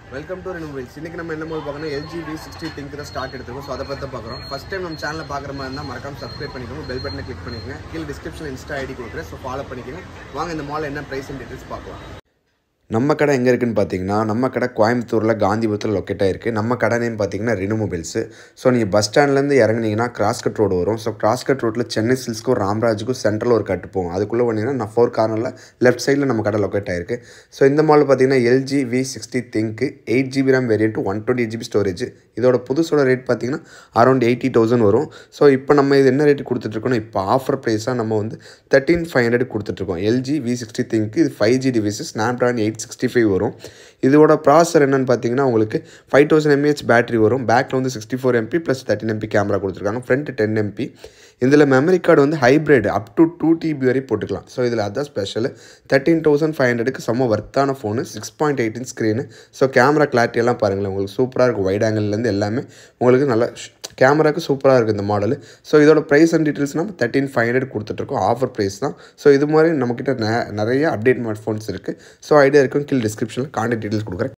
welcome to ரெனோவேல்ஸ் இன்னைக்கு நம்ம என்ன மொபைல் பார்க்கணும் எல்ஜி வி சிக்ஸ்டி திங்க் தான் ஸ்டாக் எடுத்துருக்கோம் ஸோ அதை பற்றி தான் பார்க்குறோம் ஃபஸ்ட் டைம் நம்ம சேனலில் பார்க்குற மாதிரி இருந்தால் மறக்காம சப்ஸ்கிரைப் பண்ணிக்கோங்க பெல் பட்டனை கிளிக் பண்ணிக்கோங்க கீழே டிஸ்கிரிப்ஷன் இன்ஸ்டா ஐடி கொடுக்குறேன் ஸோ ஃபாலோ பண்ணிக்கோங்க வாங்க இந்த மால் என்ன ப்ரைஸ் அண்ட் டீட்டெயில்ஸ் பார்க்கலாம் நம்ம கடை எங்கே இருக்குன்னு பார்த்தீங்கன்னா நம்ம கடை கோயம்புத்தூரில் காந்திபுரத்தில் லொக்கேட் ஆயிருக்கு நம்ம கடை நேம் பார்த்தீங்கன்னா ரினு மொபைல்ஸு ஸோ நீங்கள் பஸ் ஸ்டாண்ட்லேருந்து இறங்குனீங்கன்னா கிராஸ்கட் ரோடு வரும் ஸோ கிராஸ்கட் ரோட்டில் சென்னை சில்ஸ்க்கும் ராம்ராஜுக்கும் சென்ட்ரல் ஒரு கட்டு போகும் அதுக்குள்ளே வந்தீங்கன்னா நான் ஃபோர் கார்னரில் லெஃப்ட் சைடில் நம்ம கடை லொக்கேட் ஆயிருக்கு ஸோ இந்த மால் பார்த்தீங்கன்னா LG V sixty ThinQ eight GB RAM variant one twenty GB storage இதோட புதுசோட ரேட் பார்த்தீங்கன்னா அரௌண்ட் எயிட்டி தௌசண்ட் வரும் ஸோ இப்போ நம்ம இது என்ன ரேட் கொடுத்துட்ருக்கோம் இப்போ ஆஃபர் ப்ரைஸாக நம்ம வந்து தேர்ட்டீன் ஃபைவ் ஹண்ட்ரட் கொடுத்துட்ருக்கோம் எல்ஜி வி சிக்ஸ்டி திங்க்கு இது five G device Snapdragon eight sixty five வரும் இதோட ப்ராசர் என்னன்னு பார்த்தீங்கன்னா உங்களுக்கு ஃபைவ் தௌசண்ட் எம்ஏஹெச் பேட்டரி வரும் பேக்கில் வந்து sixty four MP plus thirteen MP camera கொடுத்துருக்காங்க ஃப்ரண்ட் டென் எம்பி இதில் மெமரி கார்டு வந்து hybrid up to two TB வரை போட்டுக்கலாம் ஸோ இதில் அதான் ஸ்பெஷல் தேர்ட்டீன் தௌசண்ட் ஃபைவ் ஹண்ட்ரடுக்கு செம்ம வர்த்தான phone six point eighteen screen so camera clarity எல்லாம் பாருங்களேன் உங்களுக்கு சூப்பராக இருக்கும் வைட் ஆங்கிள்லேருந்து எல்லாமே உங்களுக்கு நல்லா கேமராக்கு சூப்பராக இருக்குது இந்த மாடல் ஸோ இதோட ப்ரைஸ் அண்ட் டீட்டெயில்ஸ் நம்ம தேர்ட்டின் ஃபைவ் ஹண்ட்ரட் கொடுத்துட்ருக்கோம் ஆஃபர் ப்ரைஸ் தான் ஸோ இது மாதிரி நம்மக்கிட்ட நெ நிறைய அப்டேட் ஸ்மார்ட் ஃபோன்ஸ் இருக்குது ஸோ ஐடியா இருக்கும் கீழே டிஸ்கிரிப்ஷனில் கான்டாக்ட் டீட்டெயில்ஸ் கொடுக்குறேன்